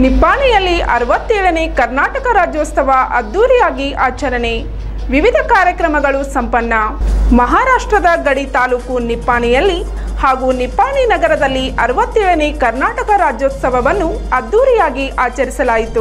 ನಿಪ್ಪಾಣಿಯಲ್ಲಿ ಅರವತ್ತೇಳನೇ ಕರ್ನಾಟಕ ರಾಜ್ಯೋತ್ಸವ ಅದ್ದೂರಿಯಾಗಿ ಆಚರಣೆ ವಿವಿಧ ಕಾರ್ಯಕ್ರಮಗಳು ಸಂಪನ್ನ ಮಹಾರಾಷ್ಟ್ರದ ಗಡಿ ತಾಲೂಕು ನಿಪ್ಪಾಣಿಯಲ್ಲಿ ಹಾಗೂ ನಿಪ್ಪಾಣಿ ನಗರದಲ್ಲಿ ಅರವತ್ತೇಳನೇ ಕರ್ನಾಟಕ ರಾಜ್ಯೋತ್ಸವವನ್ನು ಅದ್ದೂರಿಯಾಗಿ ಆಚರಿಸಲಾಯಿತು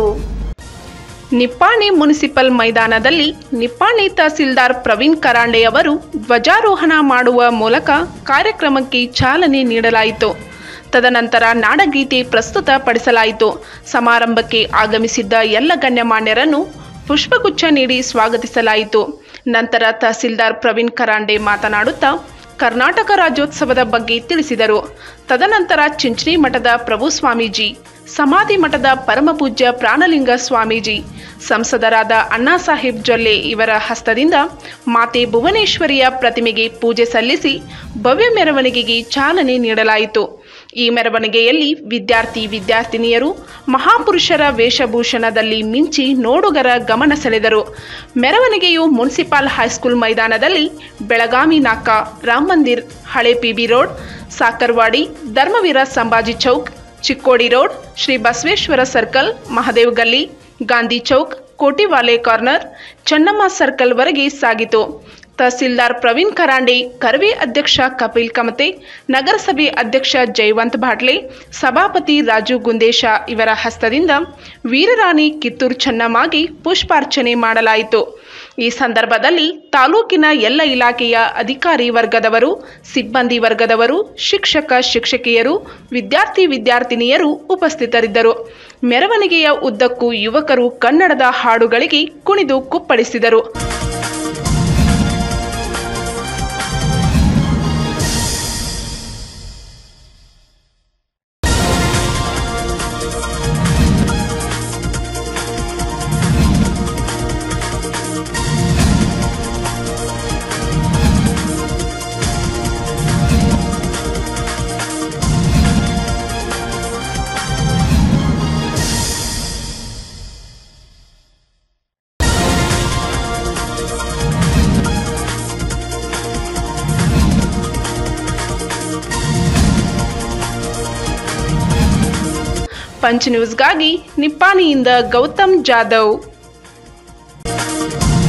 ನಿಪ್ಪಾಣಿ ಮುನಿಸಿಪಲ್ ಮೈದಾನದಲ್ಲಿ ನಿಪ್ಪಾಣಿ ತಹಸೀಲ್ದಾರ್ ಪ್ರವೀಣ್ ಕರಾಂಡೆ ಅವರು ಧ್ವಜಾರೋಹಣ ಮಾಡುವ ಮೂಲಕ ಕಾರ್ಯಕ್ರಮಕ್ಕೆ ಚಾಲನೆ ನೀಡಲಾಯಿತು ತದನಂತರ ನಾಡಗೀತೆ ಪ್ರಸ್ತುತಪಡಿಸಲಾಯಿತು ಸಮಾರಂಭಕ್ಕೆ ಆಗಮಿಸಿದ್ದ ಎಲ್ಲ ಗಣ್ಯಮಾನ್ಯರನ್ನು ಪುಷ್ಪಗುಚ್ಛ ನೀಡಿ ಸ್ವಾಗತಿಸಲಾಯಿತು ನಂತರ ತಹಸೀಲ್ದಾರ್ ಪ್ರವೀಣ್ ಕರಾಂಡೆ ಮಾತನಾಡುತ್ತಾ ಕರ್ನಾಟಕ ರಾಜ್ಯೋತ್ಸವದ ಬಗ್ಗೆ ತಿಳಿಸಿದರು ತದನಂತರ ಚಿಂಚಣಿ ಮಠದ ಪ್ರಭು ಸ್ವಾಮೀಜಿ ಸಮಾಧಿ ಮಠದ ಪರಮಪೂಜ್ಯ ಪ್ರಾಣಲಿಂಗ ಸ್ವಾಮೀಜಿ ಸಂಸದರಾದ ಅಣ್ಣಾ ಸಾಹೇಬ್ ಜೊಲ್ಲೆ ಇವರ ಹಸ್ತದಿಂದ ಮಾತೆ ಭುವನೇಶ್ವರಿಯ ಪ್ರತಿಮೆಗೆ ಪೂಜೆ ಸಲ್ಲಿಸಿ ಭವ್ಯ ಮೆರವಣಿಗೆಗೆ ಚಾಲನೆ ನೀಡಲಾಯಿತು ಈ ಮೆರವಣಿಗೆಯಲ್ಲಿ ವಿದ್ಯಾರ್ಥಿ ವಿದ್ಯಾರ್ಥಿನಿಯರು ಮಹಾಪುರುಷರ ವೇಷಭೂಷಣದಲ್ಲಿ ಮಿಂಚಿ ನೋಡುಗರ ಗಮನ ಸೆಳೆದರು ಮೆರವಣಿಗೆಯು ಮುನ್ಸಿಪಾಲ್ ಹೈಸ್ಕೂಲ್ ಮೈದಾನದಲ್ಲಿ ಬೆಳಗಾವಿ ನಾಕ ರಾಮ್ ಮಂದಿರ್ ಹಳೆ PB road Sakarwadi Dharmaveer Sambhaji Chowk Chikkodi road Shri Basaveshwar circle Mahadev Galli Gandhi Chowk Kotiwale corner Chennamma ಸರ್ಕಲ್ವರೆಗೆ ಸಾಗಿತು ತಹಸೀಲ್ದಾರ್ ಪ್ರವೀಣ್ ಖರಾಂಡೆ ಕರವೇ ಅಧ್ಯಕ್ಷ ಕಪಿಲ್ ಕಮತೆ ನಗರಸಭೆ ಅಧ್ಯಕ್ಷ ಜಯವಂತ್ ಭಾಟ್ಲೆ ಸಭಾಪತಿ ರಾಜು ಗುಂದೇಶ ಇವರ ಹಸ್ತದಿಂದ ವೀರರಾಣಿ ಕಿತ್ತೂರು ಚೆನ್ನಮ್ಮಗೆ ಪುಷ್ಪಾರ್ಚನೆ ಮಾಡಲಾಯಿತು ಈ ಸಂದರ್ಭದಲ್ಲಿ ತಾಲೂಕಿನ ಎಲ್ಲ ಇಲಾಖೆಯ ಅಧಿಕಾರಿ ವರ್ಗದವರು ಸಿಬ್ಬಂದಿ ವರ್ಗದವರು ಶಿಕ್ಷಕ ಶಿಕ್ಷಕಿಯರು ವಿದ್ಯಾರ್ಥಿ ವಿದ್ಯಾರ್ಥಿನಿಯರು ಉಪಸ್ಥಿತರಿದ್ದರು ಮೆರವಣಿಗೆಯ ಉದ್ದಕ್ಕೂ ಯುವಕರು ಕನ್ನಡದ ಹಾಡುಗಳಿಗೆ ಕುಣಿದು ಕುಪ್ಪಳಿಸಿದರು ಪಂಚ್ ನ್ಯೂಸ್ಗಾಗಿ ನಿಪ್ಪಾಣಿಯಿಂದ ಗೌತಮ್ ಜಾಧವ್